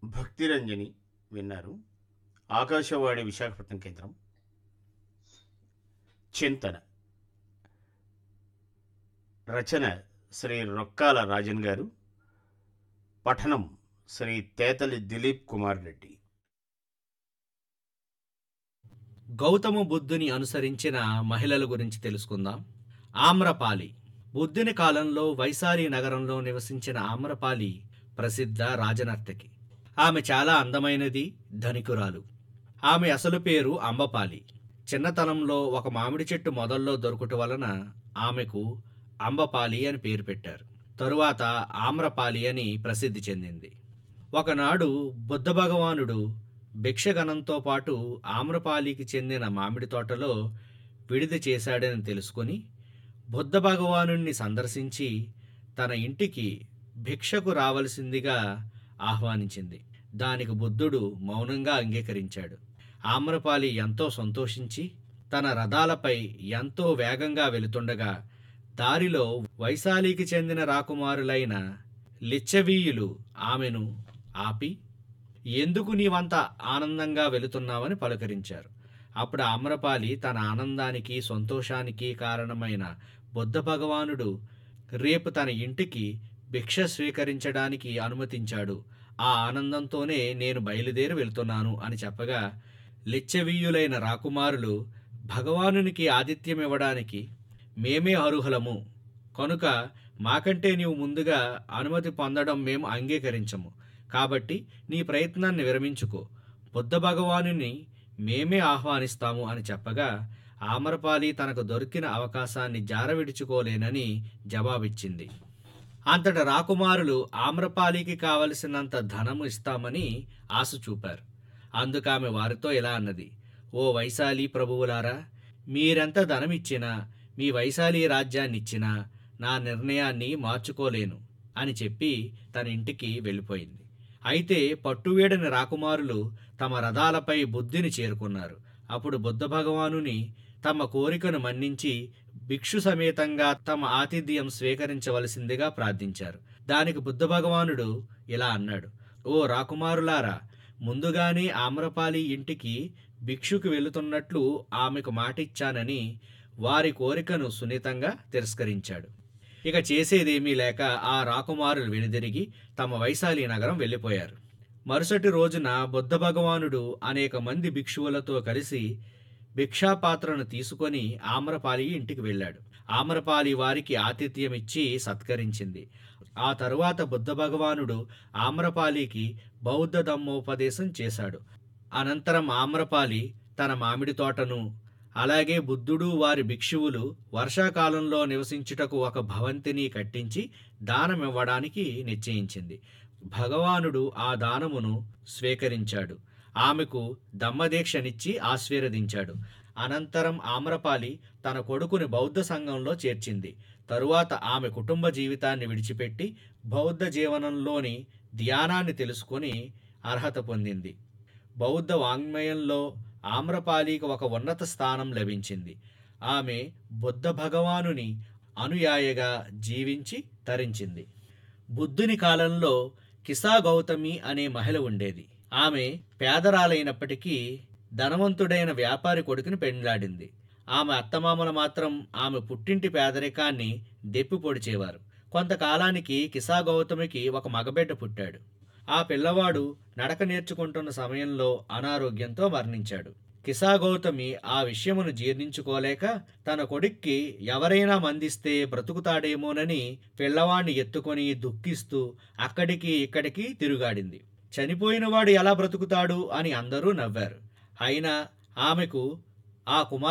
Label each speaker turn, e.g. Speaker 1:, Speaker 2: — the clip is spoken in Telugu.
Speaker 1: భక్తిరంజని విన్నారు ఆకాశవాణి విశాఖపట్నం కేంద్రం చింతన రచన శ్రీ రొక్కాల రాజన్ గారు పఠనం శ్రీ తేతలి దిలీప్ కుమార్ రెడ్డి
Speaker 2: గౌతమ బుద్ధుని అనుసరించిన మహిళల గురించి తెలుసుకుందాం ఆమ్రపాలి బుద్ధుని కాలంలో వైశాలి నగరంలో నివసించిన ఆమ్రపాలి ప్రసిద్ధ రాజనర్తకి ఆమె చాలా అందమైనది ధనికురాలు ఆమె అసలు పేరు అంబపాలి చిన్నతనంలో ఒక మామిడి చెట్టు మొదల్లో దొరుకుట వలన ఆమెకు అంబపాలి అని పేరు పెట్టారు తరువాత ఆమ్రపాలి అని ప్రసిద్ధి చెందింది ఒకనాడు బుద్ధ భగవానుడు భిక్షగణంతో పాటు ఆమ్రపాలికి చెందిన మామిడి తోటలో విడిది చేశాడని తెలుసుకొని బుద్ధ భగవానుణ్ణి సందర్శించి తన ఇంటికి భిక్షకు రావలసిందిగా ఆహ్వానించింది దానికి బుద్ధుడు మౌనంగా అంగీకరించాడు ఆమ్రపాలి ఎంతో సంతోషించి తన రథాలపై ఎంతో వేగంగా వెళుతుండగా దారిలో వైశాలికి చెందిన రాకుమారులైన లిచ్చవీయులు ఆమెను ఆపి ఎందుకు నీవంత ఆనందంగా వెళుతున్నావని పలకరించారు అప్పుడు ఆమ్రపాలి తన ఆనందానికి సంతోషానికి కారణమైన బుద్ధ భగవానుడు రేపు తన ఇంటికి భిక్ష స్వీకరించడానికి అనుమతించాడు ఆ ఆనందంతోనే నేను బయలుదేరి వెళ్తున్నాను అని చెప్పగా లిచ్చవీయులైన రాకుమారులు భగవానునికి ఆతిథ్యం ఇవ్వడానికి మేమే అర్హులము కనుక మాకంటే నీవు ముందుగా అనుమతి పొందడం మేము అంగీకరించము కాబట్టి నీ ప్రయత్నాన్ని విరమించుకో బుద్ధ భగవానుని మేమే ఆహ్వానిస్తాము అని చెప్పగా ఆమరపాలి తనకు దొరికిన అవకాశాన్ని జారవిడుచుకోలేనని జవాబిచ్చింది అంతట రాకుమారులు ఆమ్రపాలికి కావలసినంత ధనము ఇస్తామని ఆశ చూపారు అందుకామె వారితో ఇలా అన్నది ఓ వైశాలి ప్రభువులారా మీరెంత ధనమిచ్చినా మీ వైశాలి రాజ్యాన్నిచ్చినా నా నిర్ణయాన్ని మార్చుకోలేను అని చెప్పి తన ఇంటికి వెళ్ళిపోయింది అయితే పట్టువేడని రాకుమారులు తమ రథాలపై బుద్ధిని చేరుకున్నారు అప్పుడు బుద్ధ భగవానుని తమ కోరికను మన్నించి భిక్షు సమేతంగా తమ ఆతిథ్యం స్వీకరించవలసిందిగా ప్రార్థించారు దానికి బుద్ధ భగవానుడు ఇలా అన్నాడు ఓ రాకుమారులారా ముందుగానే ఆమ్రపాలి ఇంటికి భిక్షుకు వెళుతున్నట్లు ఆమెకు మాటిచ్చానని వారి కోరికను సున్నితంగా తిరస్కరించాడు ఇక చేసేదేమీ లేక ఆ రాకుమారులు వెనుదిరిగి తమ వైశాలి నగరం వెళ్ళిపోయారు మరుసటి రోజున బుద్ధ భగవానుడు అనేక మంది భిక్షువులతో కలిసి భిక్షాపాత్రను తీసుకొని ఆమ్రపాలి ఇంటికి వెళ్ళాడు ఆమ్రపాలి వారికి ఆతిథ్యం ఇచ్చి సత్కరించింది ఆ తరువాత బుద్ధ భగవానుడు ఆమ్రపాలికి బౌద్ధ ధమ్మోపదేశం చేశాడు అనంతరం ఆమ్రపాలి తన మామిడి తోటను అలాగే బుద్ధుడు వారి భిక్షువులు వర్షాకాలంలో నివసించుటకు ఒక భవంతిని కట్టించి దానమివ్వడానికి నిశ్చయించింది భగవానుడు ఆ దానమును స్వీకరించాడు ఆమెకు దమ్మదీక్షనిచ్చి ఆశీర్వదించాడు అనంతరం ఆమ్రపాలి తన కొడుకుని బౌద్ధ సంఘంలో చేర్చింది తరువాత ఆమె కుటుంబ జీవితాన్ని విడిచిపెట్టి బౌద్ధ జీవనంలోని ధ్యానాన్ని తెలుసుకొని అర్హత పొందింది బౌద్ధ వాంగ్మయంలో ఆమ్రపాలికి ఒక ఉన్నత స్థానం లభించింది ఆమె బుద్ధ భగవానుని అనుయాయగా జీవించి తరించింది బుద్ధుని కాలంలో కిసా గౌతమి అనే మహిళ ఉండేది ఆమె పేదరాలైనప్పటికీ ధనవంతుడైన వ్యాపారి కొడుకుని పెండ్లాడింది ఆమె అత్తమామల మాత్రం ఆమె పుట్టింటి పేదరికాన్ని దెప్పి పొడిచేవారు కొంతకాలానికి కిసా గౌతమికి ఒక మగబిడ్డ పుట్టాడు ఆ పిల్లవాడు నడక నేర్చుకుంటున్న సమయంలో అనారోగ్యంతో మరణించాడు కిసా గౌతమి ఆ విషయమును జీర్ణించుకోలేక తన కొడుక్కి ఎవరైనా మందిస్తే బ్రతుకుతాడేమోనని పిల్లవాణ్ణి ఎత్తుకొని దుఃఖిస్తూ అక్కడికి ఇక్కడికి తిరుగాడింది చనిపోయినవాడు ఎలా బ్రతుకుతాడు అని అందరూ నవ్వారు అయినా ఆమెకు ఆ కుమార్